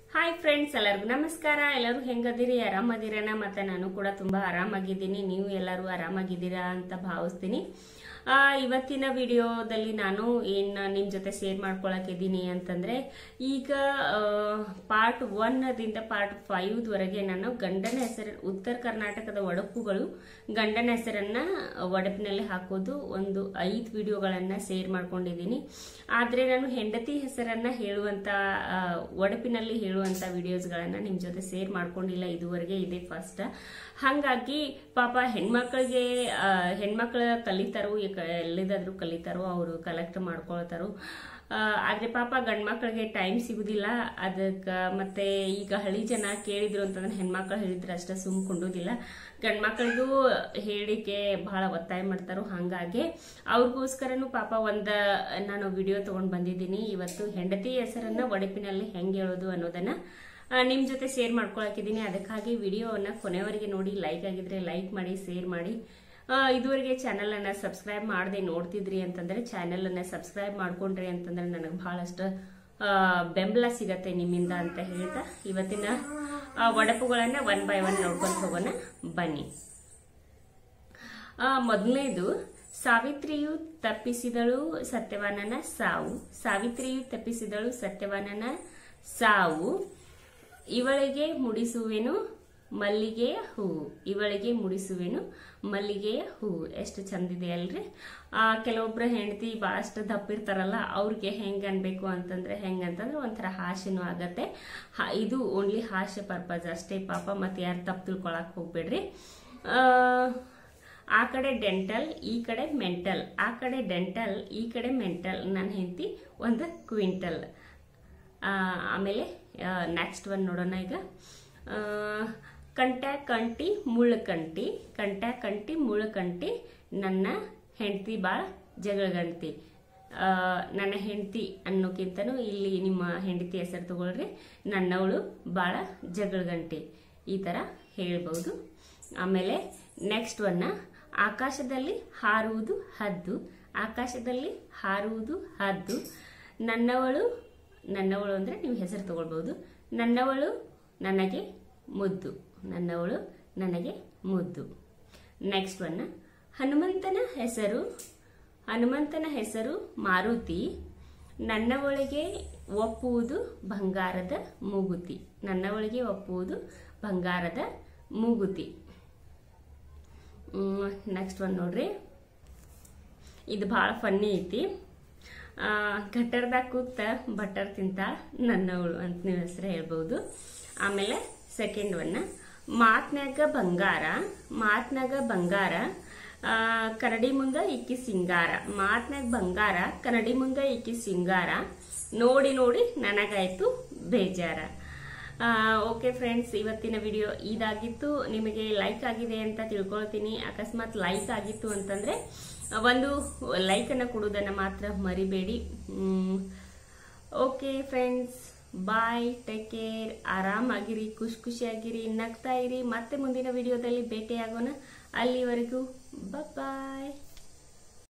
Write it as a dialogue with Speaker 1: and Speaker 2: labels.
Speaker 1: hi friends ಎಲ್ಲರಿಗೂ ನಮಸ್ಕಾರ ಎಲ್ಲರೂ ಹೆಂಗದಿರಿ ಆರಾಮದಿರೇನ ಮತ್ತೆ ನಾನು ಕೂಡ ತುಂಬಾ ಆರಾಮಾಗಿದ್ದೀನಿ ನೀವು ಎಲ್ಲರೂ ಆರಾಮಾಗಿದ್ದೀರಾ ಅಂತ ಭಾವಿಸ್ತೀನಿ ಆ, ಇವತ್ತಿನ ವಿಡಿಯೋದಲ್ಲಿ ನಾನು ಏನ್ ನಿಮ್ ಜೊತೆ ಶೇರ್ ಮಾಡ್ಕೊಳಕಿದ್ದೀನಿ ಅಂತಂದ್ರೆ ಈಗ ಪಾರ್ಟ್ ಒನ್ ದಿಂದ ಪಾರ್ಟ್ ಫೈವ್ ವರೆಗೆ ನಾನು ಗಂಡನ ಹೆಸರು ಉತ್ತರ ಕರ್ನಾಟಕದ ಒಡಪುಗಳು ಗಂಡನ ಹೆಸರನ್ನ ಒಡಪಿನಲ್ಲಿ ಹಾಕೋದು ಒಂದು ಐದು ವಿಡಿಯೋಗಳನ್ನ ಶೇರ್ ಮಾಡ್ಕೊಂಡಿದ್ದೀನಿ ಆದ್ರೆ ನಾನು ಹೆಂಡತಿ ಹೆಸರನ್ನ ಹೇಳುವಂತ ಆ, ಒಡಪಿನಲ್ಲಿ ಹೇಳುವಂತ ವಿಡಿಯೋಸ್ಗಳನ್ನ ನಿಮ್ ಜೊತೆ ಶೇರ್ ಮಾಡ್ಕೊಂಡಿಲ್ಲ ಇದುವರೆಗೆ ಇದೆ ಫಸ್ಟ್ ಹಂಗಾಗಿ ಪಾಪ ಹೆಣ್ಮಕ್ಳಿಗೆ ಆ, ಹೆಣ್ಮಕ್ಳ ಕಲಿತಾರೋ ಈ ಕ- ಎಲ್ಲಿದಾದ್ರೂ ಕಲಿತಾರೋ ಅವರು ಕಲೆಕ್ಟ್ ಮಾಡ್ಕೊಳ್ತಾರೋ ಆ, ಆದ್ರೆ ಪಾಪ ಗಂಡ್ಮಕ್ಳಿಗೆ ಟೈಮ್ ಸಿಗುದಿಲ್ಲ ಅದಕ್ಕ ಮತ್ತೆ ಈಗ ಹಳ್ಳಿ ಜನ ಕೇಳಿದ್ರು ಅಂತಂದ್ರೆ ಹೆಣ್ಮಕ್ಳು ಹೇಳಿದ್ರೆ ಅಷ್ಟೇ ಸುಮ್ ಕೊಂಡೋದಿಲ್ಲ ಗಂಡ್ಮಕ್ಳಿಗೂ ಹೇಳಿಕೆ ಬಹಳ ಒತ್ತಾಯ ಮಾಡ್ತಾರೋ ಹಂಗಾಗಿ ಅವ್ರಿಗೋಸ್ಕರನು ಪಾಪ ಒಂದ ನಾನು ವಿಡಿಯೋ ತಗೊಂಡ್ ಬಂದಿದ್ದೀನಿ ಇವತ್ತು ಹೆಂಡತಿ ಹೆಸರನ್ನ ಒಡಪಿನಲ್ಲಿ ಹೆಂಗ್ ಹೇಳೋದು ಅನ್ನೋದನ್ನ ಆ, ನಿಮ್ ಜೊತೆ ಶೇರ್ ಮಾಡ್ಕೊಳಕಿದ್ದೀನಿ ಅದಕ್ಕಾಗಿ ವಿಡಿಯೋವನ್ನ ಕೊನೆವರೆಗೆ ನೋಡಿ ಲೈಕ್ ಆಗಿದ್ರೆ ಲೈಕ್ ಮಾಡಿ ಶೇರ್ ಮಾಡಿ ಆ, ಇದುವರೆಗೆ ಚಾನೆಲ್ ಅನ್ನ ಸಬ್ಸ್ಕ್ರೈಬ್ ಮಾಡದೆ ನೋಡ್ತಿದ್ರಿ ಅಂತಂದ್ರೆ ಚಾನೆಲ್ ಅನ್ನ ಸಬ್ಸ್ಕ್ರೈಬ್ ಮಾಡ್ಕೊಂಡ್ರಿ ಅಂತಂದ್ರೆ ನನಗೆ ಬಹಳಷ್ಟು ಆ, ಬೆಂಬಲ ಸಿಗತ್ತೆ ನಿಮ್ಮಿಂದ ಅಂತ ಹೇಳ್ತಾ ಇವತ್ತಿನ ಆ, ಒಡಪುಗಳನ್ನ ಒನ್ ಬೈ ಒನ್ ನೋಡ್ಕೊಂಡು ಹೋಗೋಣ ಬನ್ನಿ ಆ, ಮೊದಲನೇದು ಸಾವಿತ್ರಿಯು ತಪ್ಪಿಸಿದಳು ಸತ್ಯವಾನನ ಸಾವು ಸಾವಿತ್ರಿಯು ತಪ್ಪಿಸಿದಳು ಸತ್ಯವಾನನ ಸಾವು ಇವಳಿಗೆ ಮುಡಿಸುವೆನು ಮಲ್ಲಿಗೆಯ ಹೂವು ಇವಳಿಗೆ ಮುಡಿಸುವೆನು ಮಲ್ಲಿಗೆಯ ಹೂವು ಎಷ್ಟು ಚಂದಿದೆ ಅಲ್ರಿ ಆ ಕೆಲವೊಬ್ರ ಹೆಂಡತಿ ಬಹಳಷ್ಟು ದಪ್ಪಿರ್ತಾರಲ್ಲ ಅವ್ರಿಗೆ ಹೆಂಗ್ ಅನ್ಬೇಕು ಅಂತಂದ್ರೆ ಹೆಂಗ್ ಅಂತಂದ್ರೆ ಒಂಥರ ಹಾಸ್ಯನೂ ಆಗತ್ತೆ ಹ- ಇದು ಓನ್ಲಿ ಹಾಸ್ಯ ಪರ್ಪಸ್ ಅಷ್ಟೇ ಪಾಪ ಮತ್ತೆ ಯಾರು ತಪ್ಪು ತಿಳ್ಕೊಳಕ್ ಹೋಗ್ಬೇಡ್ರಿ ಆ, ಆ ಕಡೆ ಡೆಂಟಲ್ ಈ ಕಡೆ ಮೆಂಟಲ್ ಆ ಕಡೆ ಡೆಂಟಲ್ ಈ ಕಡೆ ಮೆಂಟಲ್ ನನ್ನ ಹೆಂಡತಿ ಒಂದು ಕ್ವಿಂಟಲ್ ಆ, ಆಮೇಲೆ ನೆಕ್ಸ್ಟ್ ಒನ್ ನೋಡೋಣ ಈಗ ಆ, ಕಂಟ ಕಂಟಿ ಮುಳ್ಳು ಕಂಟಿ ಕಂಟ ಕಂಟಿ ಮುಳ್ಳು ಕಂಟಿ ನನ್ನ ಹೆಂಡತಿ ಭಾಳ ಜಗಳಗಂಟಿ ಆ, ನನ್ನ ಹೆಂಡತಿ ಅನ್ನೋಕ್ಕಿಂತನೂ ಇಲ್ಲಿ ನಿಮ್ಮ ಹೆಂಡತಿ ಹೆಸರು ತಗೊಳ್ರಿ ನನ್ನವಳು ಭಾಳ ಜಗಳಗಂಟಿ ಈ ಥರ ಹೇಳ್ಬೋದು ಆಮೇಲೆ ನೆಕ್ಸ್ಟ್ ಒನ್ನ ಆಕಾಶದಲ್ಲಿ ಹಾರುವುದು ಹದ್ದು ಆಕಾಶದಲ್ಲಿ ಹಾರುವುದು ಹದ್ದು ನನ್ನವಳು ನನ್ನವಳು ಅಂದರೆ ನೀವು ಹೆಸರು ತಗೊಳ್ಬೋದು ನನ್ನವಳು ನನಗೆ ಮುದ್ದು ನನ್ನವಳು ನನಗೆ ಮುದ್ದು ನೆಕ್ಸ್ಟ್ ಒನ್ನ ಹನುಮಂತನ ಹೆಸರು ಹನುಮಂತನ ಹೆಸರು ಮಾರುತಿ ನನ್ನವಳಿಗೆ ಒಪ್ಪುವುದು ಬಂಗಾರದ ಮೂಗುತಿ ನನ್ನವಳಿಗೆ ಒಪ್ಪುವುದು ಬಂಗಾರದ ಮೂಗುತಿ ನೆಕ್ಸ್ಟ್ ಒನ್ ನೋಡ್ರಿ ಇದು ಭಾಳ ಫನ್ನಿ ಐತಿ ಆ, ಗಟ್ಟರ್ದಾಗ ಕೂತ ಬಟರ್ ತಿಂತಾಳ ನನ್ನವಳು ಅಂತ ನೀವು ಹೆಸರು ಹೇಳ್ಬೋದು ಆಮೇಲೆ ಸೆಕೆಂಡ್ ಒನ್ ಮಾತ್ನ್ಯಾಗ ಬಂಗಾರ ಮಾತ್ನಾಗ ಬಂಗಾರ ಆ, ಕನ್ನಡಿ ಮುಂದ ಇಕ್ಕಿ ಸಿಂಗಾರ ಮಾತ್ನಾಗ ಬಂಗಾರ ಕನ್ನಡಿ ಮುಂದ ಇಕ್ಕಿ ಸಿಂಗಾರ ನೋಡಿ ನೋಡಿ ನನಗಾಯ್ತು ಬೇಜಾರ ಓಕೆ ಫ್ರೆಂಡ್ಸ್ ಇವತ್ತಿನ ವಿಡಿಯೋ ಇದಾಗಿತ್ತು ನಿಮಗೆ ಲೈಕ್ ಆಗಿದೆ ಅಂತ ತಿಳ್ಕೊಳ್ತೀನಿ ಅಕಸ್ಮಾತ್ ಲೈಕ್ ಆಗಿತ್ತು ಅಂತಂದ್ರೆ ಒಂದು ಲೈಕ್ ಅನ್ನ ಕೊಡೋದನ್ನ ಮಾತ್ರ ಮರಿಬೇಡಿ okay friends bye take care ಆರಾಮಾಗಿರಿ ಖುಷಿ ಖುಷಿಯಾಗಿರಿ ನಗ್ತಾ ಇರಿ ಮತ್ತೆ ಮುಂದಿನ ವಿಡಿಯೋದಲ್ಲಿ ಭೇಟಿಯಾಗೋಣ ಅಲ್ಲಿವರೆಗೂ ಬಾಯ್